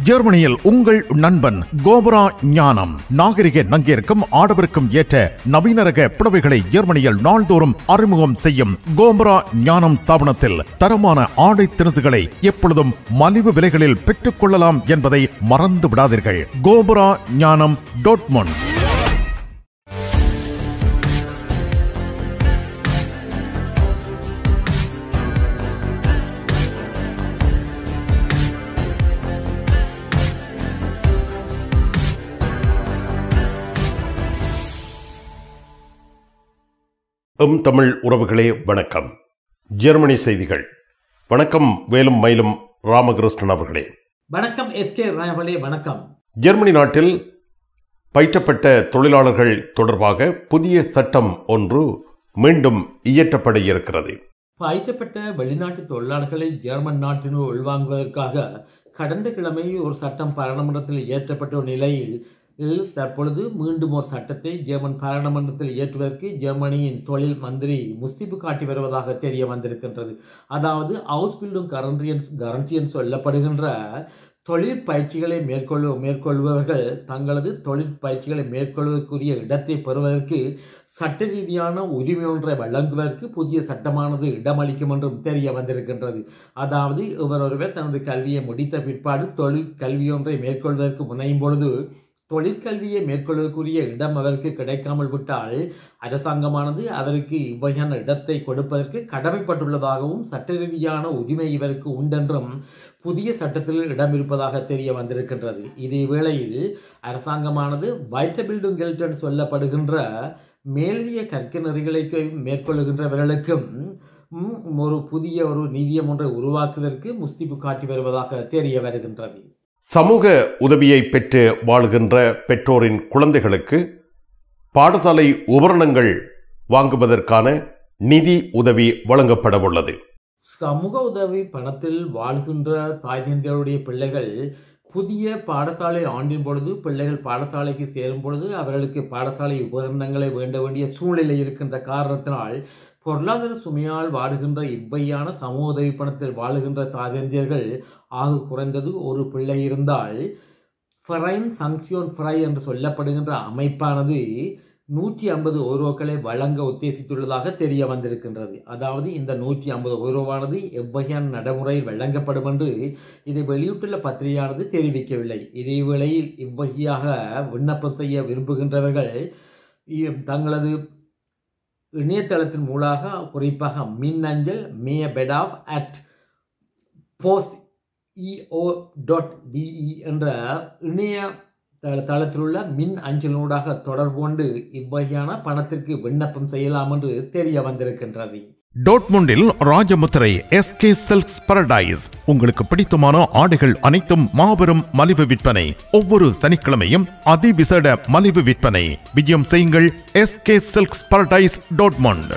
ஜெர்மனியில் உங்கள் நண்பன் கோபரா ஞானம் நாகரிக நங்கிற்கும் ஆடவருக்கும் ஏற்ற நவீன ரக புடவைகளை ஜெர்மனியில் நாள்தோறும் அறிமுகம் செய்யும் கோபரா ஞானம் ஸ்தாபனத்தில் தரமான ஆடை திணுசுகளை எப்பொழுதும் மலிவு விலைகளில் பெற்றுக் கொள்ளலாம் என்பதை மறந்து விடாதீர்கள் கோபரா ஞானம் டோட்மொன் எம் தமிழ் உறவுகளே வணக்கம் ஜெர்மனி செய்திகள் வணக்கம் வேலும் மயிலும் ராமகிருஷ்ணன் அவர்களே வணக்கம் எஸ்கே ராயவலே வணக்கம் ஜெர்மனி நாட்டில் பயிற்றப்பட்ட தொழிலாளர்கள் தொடர்பாக புதிய சட்டம் ஒன்று மீண்டும் இயற்றப்பட இருக்கிறது பயிற்றப்பட்ட வெளிநாட்டு தொழிலாளர்களை ஜெர்மன் நாட்டினுள் உள்வாங்குவதற்காக கடந்த கிழமை ஒரு சட்டம் பாராளுமன்றத்தில் இயற்றப்பட்ட நிலையில் இல் தற்பொழுது மீண்டும் ஒரு சட்டத்தை ஜெர்மன் பாராளுமன்றத்தில் இயற்றுவதற்கு ஜெர்மனியின் தொழில் மந்திரி முஸ்திப்பு காட்டி வருவதாக தெரிய வந்திருக்கின்றது அதாவது ஹவுஸ் பில்டும் கரண்டியன்ஸ் கரண்டியன் சொல்லப்படுகின்ற தொழிற் பயிற்சிகளை மேற்கொள்ள மேற்கொள்பவர்கள் தங்களது தொழிற் பயிற்சிகளை மேற்கொள்வதற்குரிய இடத்தை பெறுவதற்கு சட்ட ரீதியான உரிமை ஒன்றை வழங்குவதற்கு புதிய சட்டமானது இடமளிக்கும் என்றும் தெரிய வந்திருக்கின்றது அதாவது இவர் ஒருவர் தனது கல்வியை முடித்த பிற்பாடு தொழில் கல்வி ஒன்றை மேற்கொள்வதற்கு முனையும் பொழுது தொழிற்கல்வியை மேற்கொள்வதற்குரிய இடம் அவருக்கு கிடைக்காமல் விட்டால் அரசாங்கமானது அவருக்கு இவ்வகையான இடத்தை கொடுப்பதற்கு கடமைப்பட்டுள்ளதாகவும் சட்ட ரீதியான உரிமை இவருக்கு உண்டென்றும் புதிய சட்டத்தில் இடம் இருப்பதாக தெரிய வந்திருக்கின்றது இதே வேளையில் அரசாங்கமானது வைட்ட பில்டும் கெல்டன் சொல்லப்படுகின்ற மேலதிக கற்க நெறிகளை மேற்கொள்ளுகின்றவர்களுக்கும் ஒரு புதிய ஒரு நிதியம் ஒன்றை உருவாக்குவதற்கு முஸ்திப்பு காட்டி வருவதாக தெரிய வருகின்றது சமூக உதவியை பெற்று வாழ்கின்ற பெற்றோரின் குழந்தைகளுக்கு பாடசாலை உபகரணங்கள் வாங்குவதற்கான நிதி உதவி வழங்கப்பட உள்ளது சமூக உதவி பணத்தில் வாழ்கின்ற தாய் தந்தையருடைய பிள்ளைகள் புதிய பாடசாலை ஆண்டின் பொழுது பிள்ளைகள் பாடசாலைக்கு சேரும் பொழுது அவர்களுக்கு பாடசாலை உபகரணங்களை வேண்ட வேண்டிய சூழ்நிலை இருக்கின்ற காரணத்தினால் பொருளாதார சுமையால் வாடுகின்ற இவ்வையான சமூக உதவி பணத்தில் வாழுகின்ற தாதந்தியர்கள் ஆக குறைந்தது ஒரு பிள்ளை இருந்தால் ஃபரைன் சங்சியோன் ஃப்ரை என்று சொல்லப்படுகின்ற அமைப்பானது நூற்றி ஐம்பது ஓரோக்களை வழங்க உத்தேசித்துள்ளதாக தெரிய வந்திருக்கின்றது அதாவது இந்த நூற்றி ஐம்பது ஓரோவானது எவ்வகையான நடைமுறையில் வழங்கப்படும் என்று இதை வெளியிட்டுள்ள பத்திரிகையானது தெரிவிக்கவில்லை இதே வேளையில் இவ்வகையாக விண்ணப்பம் செய்ய விரும்புகின்றவர்கள் தங்களது இணையதளத்தின் மூலமாக குறிப்பாக மின்னஞ்சல் மே பெட் ஆஃப் அட் போஸ்ட் இஓ டாட் டிஇ என்ற இணைய தளத்தில் உள்ள மின் அஞ்சலூடாக தொடர்பு கொண்டு இவ்வகையான பணத்திற்கு விண்ணப்பம் செய்யலாம் என்று தெரிய வந்திருக்கின்றது டோட்முண்டில் ராஜமுத்திரை எஸ்கே சில்க்ஸ் பரடைஸ் உங்களுக்கு பிடித்தமான ஆடைகள் அனைத்தும் மாபெரும் மலிவு விற்பனை ஒவ்வொரு சனிக்கிழமையும் அதிவிசேட மலிவு விற்பனை விஜயம் செய்யுங்கள் எஸ்கே சில்க்ஸ் பரடைஸ் டோட்மண்ட்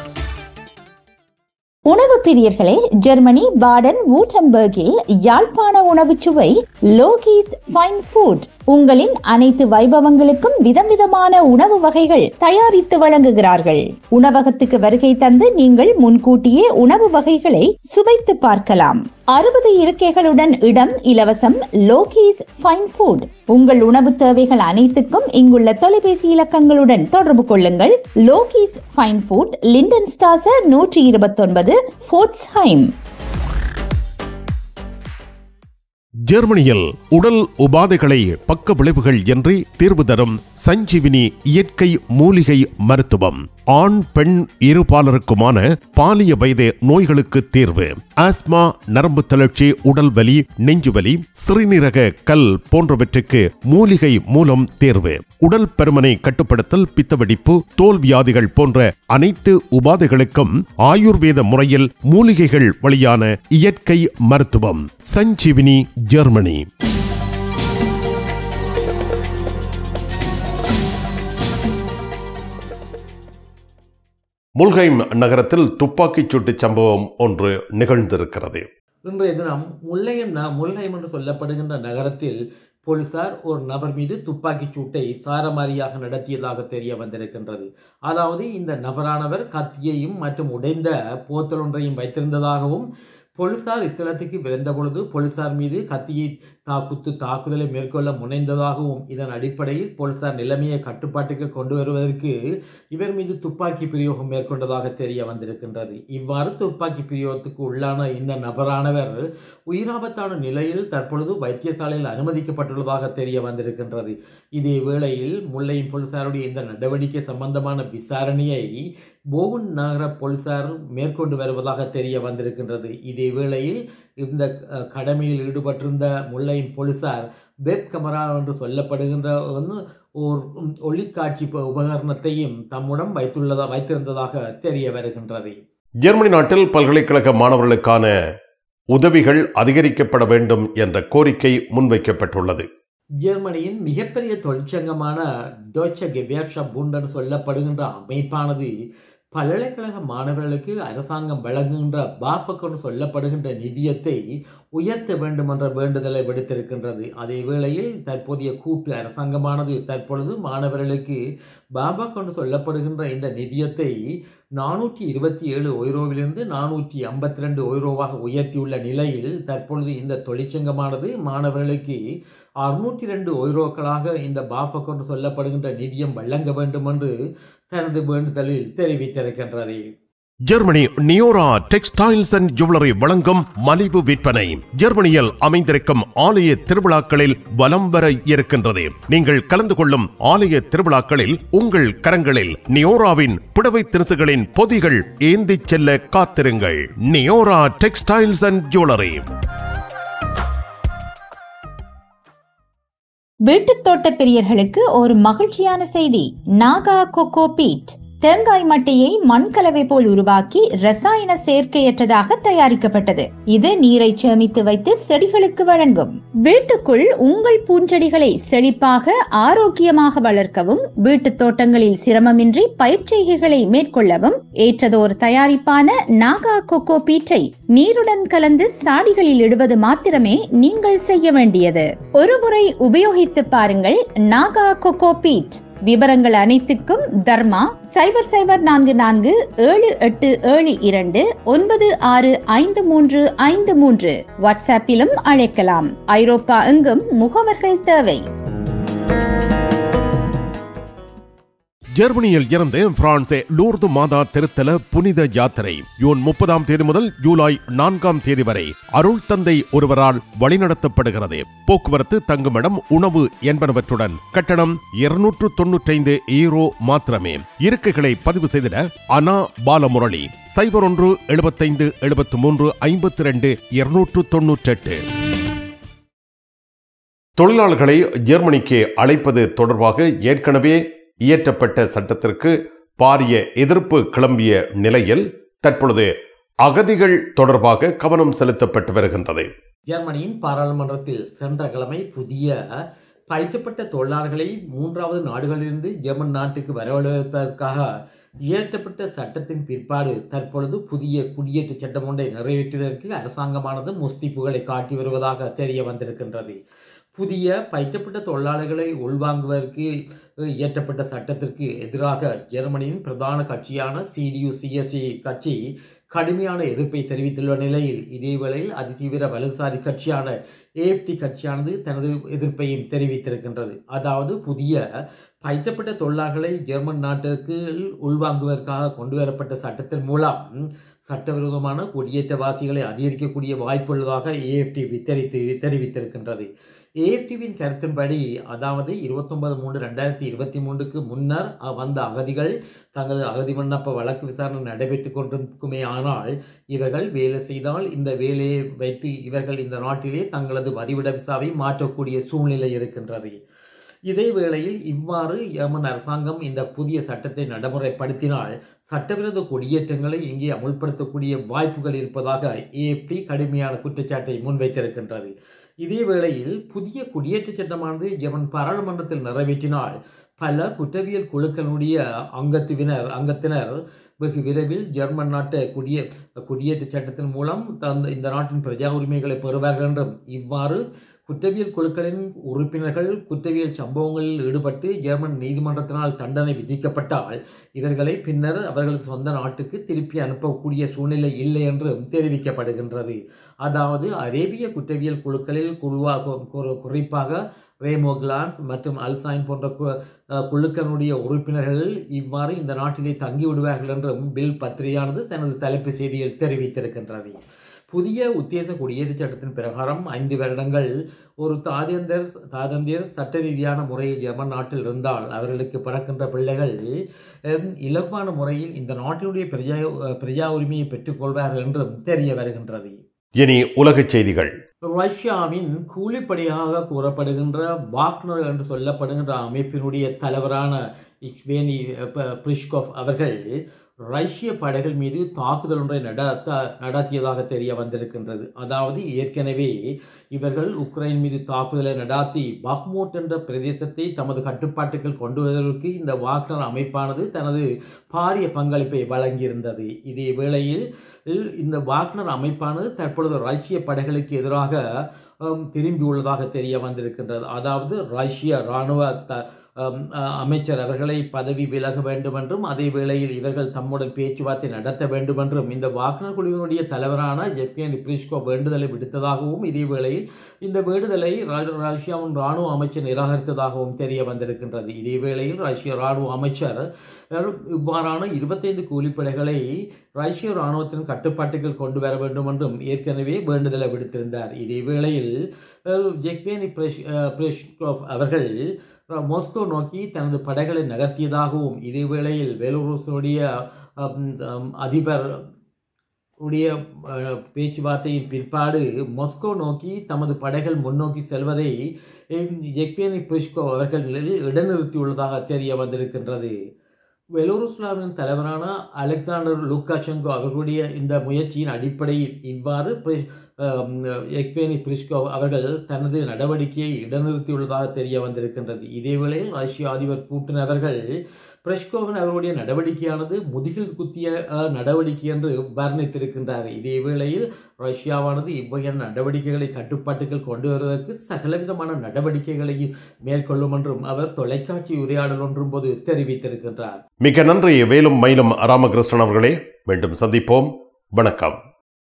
உணவு பிரியர்களே ஜெர்மனி பாடன் வூட்டம்பர்கில் யாழ்ப்பாண உணவு சுவை லோகீஸ் ஃபைன் ஃபுட் உங்களின் அனைத்து வைபவங்களுக்கும் விதம் விதமான உணவு வகைகள் தயாரித்து வழங்குகிறார்கள் உணவகத்துக்கு வருகை தந்து நீங்கள் முன்கூட்டியே உணவு வகைகளை சுவைத்து பார்க்கலாம் அறுபது இருக்கைகளுடன் இடம் இலவசம் லோகீஸ் ஃபைன் ஃபுட் உங்கள் உணவு தேவைகள் அனைத்துக்கும் இங்குள்ள தொலைபேசி இலக்கங்களுடன் தொடர்பு கொள்ளுங்கள் லோகீஸ் ஃபைன் ஃபுட் லிண்டன் ஸ்டாச நூற்றி இருபத்தொன்பது ஃபோர்ட்ஸ்ஹைம் ஜெர்மனியில் உடல் உபாதைகளை பக்க விளைவுகள் என்று தீர்வு தரும் சஞ்சீவினி இயற்கை மூலிகை மருத்துவம் ஆண் பெண் இருபாலருக்குமான பாலிய வயது நோய்களுக்கு தீர்வு ஆஸ்மா நரம்பு தளர்ச்சி உடல் வலி நெஞ்சுவலி சிறுநீரக கல் போன்றவற்றுக்கு மூலிகை மூலம் தேர்வு உடல் பருமனை கட்டுப்படுத்தல் பித்தவெடிப்பு தோல் வியாதிகள் போன்ற அனைத்து உபாதைகளுக்கும் ஆயுர்வேத முறையில் மூலிகைகள் வழியான இயற்கை மருத்துவம் சஞ்சீவினி ஜெர்மனி முல்ஹைம் நகரத்தில் துப்பாக்கிச் சூட்டு சம்பவம் ஒன்று நிகழ்ந்திருக்கிறது இன்றைய தினம் முல்லையம் ந முல்லையம் என்று சொல்லப்படுகின்ற நகரத்தில் போலீசார் ஒரு நபர் மீது துப்பாக்கிச் சூட்டை சாரமாரியாக நடத்தியதாக தெரிய வந்திருக்கின்றது அதாவது இந்த நபரானவர் கத்தியையும் மற்றும் உடைந்த போத்தல் ஒன்றையும் வைத்திருந்ததாகவும் போலீசார் இஸ்தலத்துக்கு விரைந்த பொழுது போலீசார் மீது கத்தியை தாக்குத்து தாக்குதலை மேற்கொள்ள முனைந்ததாகவும் இதன் அடிப்படையில் போலீசார் நிலைமையை கட்டுப்பாட்டுக்கு கொண்டு வருவதற்கு இவர் மீது துப்பாக்கி பிரயோகம் மேற்கொண்டதாக தெரிய வந்திருக்கின்றது இவ்வாறு துப்பாக்கி பிரயோகத்துக்கு உள்ளான இந்த நபரானவர் உயிராபத்தான நிலையில் தற்பொழுது வைத்தியசாலையில் அனுமதிக்கப்பட்டுள்ளதாக தெரிய வந்திருக்கின்றது இதே வேளையில் முல்லையின் போலீசாருடைய இந்த நடவடிக்கை சம்பந்தமான விசாரணையை போகுன் நகர போலீசார் மேற்கொண்டு வருவதாக தெரிய வந்திருக்கின்றது இதே வேளையில் இந்த அஹ், கடமையில் ஈடுபட்டிருந்த முல்லையின் போலீசார் வெப் கேமரா என்று சொல்லப்படுகின்ற வந்து ஒரு ஒளிக்காட்சி ப- உபகரணத்தையும் தம்முடன் வைத்துள்ளதா வைத்திருந்ததாக தெரிய வருகின்றது ஜெர்மனி நாட்டில் பல்கலைக்கழக மாணவர்களுக்கான உதவிகள் அதிகரிக்கப்பட வேண்டும் என்ற கோரிக்கை முன்வைக்கப்பட்டுள்ளது ஜெர்மனியின் மிகப்பெரிய தொழிற்சங்கமான டோச்ச கெவியாட்சா புண்டர் சொல்லப்படுகின்ற அமைப்பானது பல்கலைக்கழக மாணவர்களுக்கு அரசாங்கம் வழங்குகின்ற பாஃபக்கொண்டு சொல்லப்படுகின்ற நிதியத்தை உயர்த்த வேண்டும் என்ற வேண்டுதலை விடுத்திருக்கின்றது அதே வேளையில் தற்போதைய கூட்டு அரசாங்கமானது தற்பொழுது மாணவர்களுக்கு பாபா கொண்டு சொல்லப்படுகின்ற இந்த நிதியத்தை நானூற்றி இருபத்தி ஏழு ஒய்ரோவிலிருந்து நானூற்றி ஐம்பத்தி ரெண்டு ஒய்ரோவாக உயர்த்தியுள்ள நிலையில் தற்பொழுது இந்த தொழிற்சங்கமானது மாணவர்களுக்கு அறுநூற்றி ரெண்டு ஒய்ரோக்களாக இந்த பாஃபா கொண்டு சொல்லப்படுகின்ற நிதியம் வழங்க வேண்டும் என்று தனது வேண்டுதலில் தெரிவித்திருக்கின்றது ஜெர்மனி நியோரா டெக்ஸ்டைல்ஸ் அண்ட் ஜுவல்லரி வழங்கும் மலிவு விற்பனை ஜெர்மனியில் அமைந்திருக்கும் ஆலய திருவிழாக்களில் வலம் வர இருக்கின்றது நீங்கள் கலந்து கொள்ளும் ஆலய திருவிழாக்களில் உங்கள் கரங்களில் நியோராவின் புடவை திருசுகளின் பொதிகள் ஏந்திச் செல்ல காத்திருங்கள் நியோரா டெக்ஸ்டைல்ஸ் அண்ட் ஜுவல்லரி வீட்டுத் தோட்ட பிரியர்களுக்கு ஒரு மகிழ்ச்சியான செய்தி நாகா கொக்கோ பீட் தேங்காய் மட்டையை மண்கலவை போல் உருவாக்கி ரசாயன சேர்க்கையற்றதாக தயாரிக்கப்பட்டது இது நீரை சேமித்து வைத்து செடிகளுக்கு வழங்கும் வீட்டுக்குள் உங்கள் பூஞ்செடிகளை செழிப்பாக ஆரோக்கியமாக வளர்க்கவும் வீட்டுத் தோட்டங்களில் சிரமமின்றி பயிர்ச்செய்கைகளை மேற்கொள்ளவும் ஏற்றதோர் தயாரிப்பான நாகா கொக்கோ பீட்டை நீருடன் கலந்து சாடிகளில் இடுவது மாத்திரமே நீங்கள் செய்ய வேண்டியது ஒருமுறை உபயோகித்து பாருங்கள் நாகா கொக்கோ பீட் விவரங்கள் அனைத்துக்கும் தர்மா சைபர் சைபர் நான்கு நான்கு ஏழு எட்டு ஏழு இரண்டு ஒன்பது ஆறு ஐந்து மூன்று ஐந்து மூன்று வாட்ஸ்அப்பிலும் அழைக்கலாம் ஐரோப்பா எங்கும் முகவர்கள் தேவை ஜெர்மனியில் இருந்து பிரான்சே லூர்து மாதா திருத்தல புனித யாத்திரை ஜூன் முப்பதாம் தேதி முதல் ஜூலை நான்காம் தேதி வரை அருள் தந்தை ஒருவரால் வழிநடத்தப்படுகிறது போக்குவரத்து தங்குமிடம் உணவு என்பனவற்றுடன் கட்டணம் இருநூற்று தொன்னூற்றைந்து ஈரோ மாத்திரமே இருக்கைகளை பதிவு செய்திட அனா பாலமுரளி சைபர் ஒன்று எழுபத்தைந்து எழுபத்து மூன்று ஐம்பத்தி ரெண்டு இருநூற்று தொன்னூற்றெட்டு தொழிலாளர்களை ஜெர்மனிக்கு அழைப்பது தொடர்பாக ஏற்கனவே இயற்றப்பட்ட சட்டத்திற்கு பாரிய எதிர்ப்பு கிளம்பிய நிலையில் தற்பொழுது அகதிகள் தொடர்பாக கவனம் செலுத்தப்பட்டு வருகின்றது ஜெர்மனியின் பாராளுமன்றத்தில் சென்ற கிழமை புதிய பயிற்றப்பட்ட தொழிலாளர்களை மூன்றாவது நாடுகளிலிருந்து ஜெர்மன் நாட்டுக்கு வரவழைப்பதற்காக இயற்றப்பட்ட சட்டத்தின் பிற்பாடு தற்பொழுது புதிய குடியேற்ற சட்டம் ஒன்றை நிறைவேற்றுவதற்கு அரசாங்கமானது முஸ்திப்புகளை காட்டி வருவதாக தெரிய வந்திருக்கின்றது புதிய பயிற்றப்பட்ட தொழிலாளர்களை உள்வாங்குவதற்கு இயற்றப்பட்ட சட்டத்திற்கு எதிராக ஜெர்மனியின் பிரதான கட்சியான சிடியு சிஎஸ்சி கட்சி கடுமையான எதிர்ப்பை தெரிவித்துள்ள நிலையில் இதேவேளையில் அதிதீவிர வலதுசாரி கட்சியான ஏஎஃப்டி கட்சியானது தனது எதிர்ப்பையும் தெரிவித்திருக்கின்றது அதாவது புதிய பயிற்றப்பட்ட தொழிலாளர்களை ஜெர்மன் நாட்டிற்கு உள்வாங்குவதற்காக கொண்டு வரப்பட்ட சட்டத்தின் மூலம் சட்டவிரோதமான குடியேற்றவாசிகளை அதிகரிக்கக்கூடிய வாய்ப்புள்ளதாக ஏஎஃப்டி தெரிவித்து தெரிவித்திருக்கின்றது ஏஎஃப்டிவின் கருத்தின்படி அதாவது இருபத்தொன்பது மூன்று ரெண்டாயிரத்தி இருபத்தி மூன்றுக்கு முன்னர் வந்த அகதிகள் தங்களது அகதி விண்ணப்ப வழக்கு விசாரணை நடைபெற்றுக் கொண்டிருக்குமே ஆனால் இவர்கள் வேலை செய்தால் இந்த வேலையை வைத்து இவர்கள் இந்த நாட்டிலே தங்களது வதிவிட விசாவை மாற்றக்கூடிய சூழ்நிலை இருக்கின்றது இதே வேளையில் இவ்வாறு யமன் அரசாங்கம் இந்த புதிய சட்டத்தை நடைமுறைப்படுத்தினால் சட்டவிரோத குடியேற்றங்களை இங்கே அமுல்படுத்தக்கூடிய வாய்ப்புகள் இருப்பதாக ஏஎஃப்டி கடுமையான குற்றச்சாட்டை முன்வைத்திருக்கின்றது இதே வேளையில் புதிய குடியேற்ற சட்டமானது எவன் பாராளுமன்றத்தில் நிறைவேற்றினால் பல குற்றவியல் குழுக்களுடைய அங்கத்துவினர் அங்கத்தினர் வெகு விரைவில் ஜெர்மன் நாட்டு குடியே குடியேற்ற சட்டத்தின் மூலம் தந்த இந்த நாட்டின் பிரஜா உரிமைகளை பெறுவார்கள் என்றும் இவ்வாறு குற்றவியல் குழுக்களின் உறுப்பினர்கள் குற்றவியல் சம்பவங்களில் ஈடுபட்டு ஜெர்மன் நீதிமன்றத்தினால் தண்டனை விதிக்கப்பட்டால் இவர்களை பின்னர் அவர்களது சொந்த நாட்டுக்கு திருப்பி அனுப்பக்கூடிய சூழ்நிலை இல்லை என்றும் தெரிவிக்கப்படுகின்றது அதாவது அரேபிய குற்றவியல் குழுக்களில் குழுவாக குறி- குறிப்பாக ரேமோக்லான்ஸ் மற்றும் அல்சைன் போன்ற கு- அஹ் குழுக்களுடைய உறுப்பினர்கள் இவ்வாறு இந்த நாட்டிலே தங்கிவிடுவார்கள் என்றும் பில் பத்திரிகையானது தனது தலைப்பு செய்தியில் தெரிவித்திருக்கின்றது புதிய உத்தேச குடியேற்ற சட்டத்தின் பிரகாரம் ஐந்து வருடங்கள் ஒரு தாதியந்தர் தாதந்தியர் சட்ட ரீதியான முறையில் ஜெர்மன் நாட்டில் இருந்தால் அவர்களுக்கு பிறக்கின்ற பிள்ளைகள் ஹம், இலகுவான முறையில் இந்த நாட்டினுடைய பிரஜா பிரஜா உரிமையை பெற்றுக்கொள்வார்கள் என்றும் தெரிய வருகின்றது இனி உலகச் செய்திகள் ரஷ்யாவின் கூலிப்படையாக கூறப்படுகின்ற வாக்னர் என்று சொல்லப்படுகின்ற அமைப்பினுடைய தலைவரான இக்வேனி ப- பிரிஷ்கோவ் அவர்கள் ரஷ்ய படைகள் மீது தாக்குதல் ஒன்றை நடத்த நடத்தியதாக தெரிய வந்திருக்கின்றது அதாவது ஏற்கனவே இவர்கள் உக்ரைன் மீது தாக்குதலை நடாத்தி பஹ்மூட் என்ற பிரதேசத்தை தமது கட்டுப்பாட்டுக்குள் கொண்டு வருவதற்கு இந்த வாக்னர் அமைப்பானது தனது பாரிய பங்களிப்பை வழங்கியிருந்தது இதே வேளையில் இந்த வாக்னர் அமைப்பானது தற்பொழுது ரஷ்ய படைகளுக்கு எதிராக ஹம், திரும்பியுள்ளதாக தெரிய வந்திருக்கின்றது அதாவது ரஷ்ய இராணுவ த ஹம், அஹ், அமைச்சர் அவர்களை பதவி விலக வேண்டும் என்றும் அதே வேளையில் இவர்கள் தம்முடன் பேச்சுவார்த்தை நடத்த வேண்டும் என்றும் இந்த வாக்னர் குழுவினுடைய தலைவரான ஜெப்யன் பிரிஸ்கோ வேண்டுதலை விடுத்ததாகவும் இதே வேளையில் இந்த வேண்டுதலை ர- ரஷ்யாவின் இராணுவ அமைச்சர் நிராகரித்ததாகவும் தெரிய வந்திருக்கின்றது இதே வேளையில் ரஷ்ய இராணுவ அமைச்சர் அஹ், இவ்வாறான இருபத்தைந்து கூலிப்படைகளை ரஷ்ய இராணுவத்தின் கட்டுப்பாட்டுக்குள் கொண்டு வர வேண்டும் என்றும் ஏற்கனவே வேண்டுதலை விடுத்திருந்தார் இதே வேளையில் அஹ், ஜெக்வேனி பிரஷ் அஹ், பிரெஷ்கோவ் அவர்கள் அஹ், மாஸ்கோ நோக்கி தனது படைகளை நகர்த்தியதாகவும் இதே வேளையில் பெலோருஸுடைய அம், அம், அதிபர் உடைய அஹ், பேச்சுவார்த்தையின் பிற்பாடு மாஸ்கோ நோக்கி தமது படைகள் முன்னோக்கி செல்வதை எக்வேனி பிரிஷ்கோ அவர்கள் இடைநிறுத்தியுள்ளதாக தெரிய வந்திருக்கின்றது பெலோருஸ்லாவின் தலைவரான அலெக்சாண்டர் லுக்காஷெங்கோ அவர்களுடைய இந்த முயற்சியின் அடிப்படையில் இவ்வாறு பிரி- அம், எக்வேனி பிரிஸ்கோ அவர்கள் தனது நடவடிக்கையை இடைநிறுத்தியுள்ளதாக தெரிய வந்திருக்கின்றது இதேவேளை ரஷ்ய அதிபர் பூட்டின் அவர்கள் பிரெஷ்கோவின் அவருடைய நடவடிக்கையானது முதுகில் குத்திய அஹ், நடவடிக்கை என்று வர்ணித்திருக்கின்றார் இதே வேளையில் ரஷ்யாவானது இவ்வகையான நடவடிக்கைகளை கட்டுப்பாட்டுக்குள் கொண்டு வருவதற்கு சகலவிதமான நடவடிக்கைகளையும் மேற்கொள்ளும் என்றும் அவர் தொலைக்காட்சி உரையாடல் ஒன்றும் போது தெரிவித்திருக்கின்றார் மிக நன்றி வேலும் மயிலும் ராமகிருஷ்ணன் அவர்களே மீண்டும் சந்திப்போம் வணக்கம்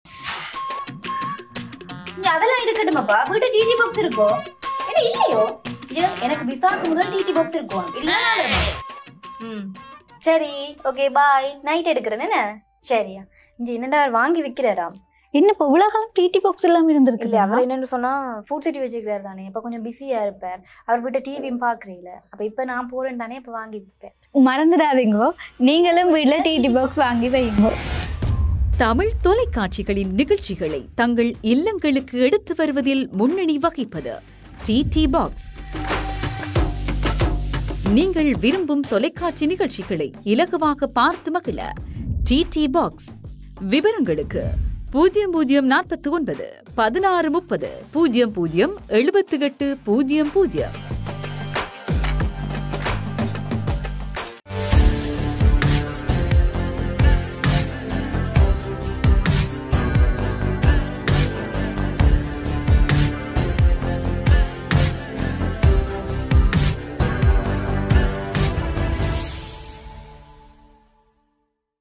இங்க அதெல்லாம் இருக்கட்டுமாப்பா வீட்டு டிடி பாக்ஸ் இருக்கோ என்ன இல்லையோ இது எனக்கு விசாக்கு முதல் டிடி பாக்ஸ் இருக்கும் இல்ல ம் சரி ஓகே பாய் நைட் எடுக்கிறேன் என்ன சரியா இங்க என்னடா அவர் வாங்கி விக்கிறாராம் என்ன இப்போ இவ்வளவு காலம் டிடி பாக்ஸ் இல்லாம இல்ல இருந்திருக்கு அவர் என்னன்னு சொன்னா ஃபுட் சிட்டி வச்சுக்கிறாரு தானே இப்ப கொஞ்சம் பிஸியா இருப்பார் அவர் வீட்டை டிவியும் பாக்குறீல அப்ப இப்ப நான் போறேன் தானே இப்ப வாங்கி விற்பேன் மறந்துடாதீங்க நீங்களும் வீட்ல டிடி பாக்ஸ் வாங்கி வைங்க தமிழ் தொலைக்காட்சிகளின் நிகழ்ச்சிகளை தங்கள் இல்லங்களுக்கு எடுத்து வருவதில் முன்னணி வகிப்பது டிடி பாக்ஸ் நீங்கள் விரும்பும் தொலைக்காட்சி நிகழ்ச்சிகளை இலகுவாக பார்த்து மகிழ டிடி பாக்ஸ் விவரங்களுக்கு பூஜ்ஜியம் பூஜ்ஜியம் நாற்பத்தி ஒன்பது பதினாறு முப்பது பூஜ்ஜியம் பூஜ்ஜியம் எழுபத்தி எட்டு பூஜ்ஜியம் பூஜ்ஜியம்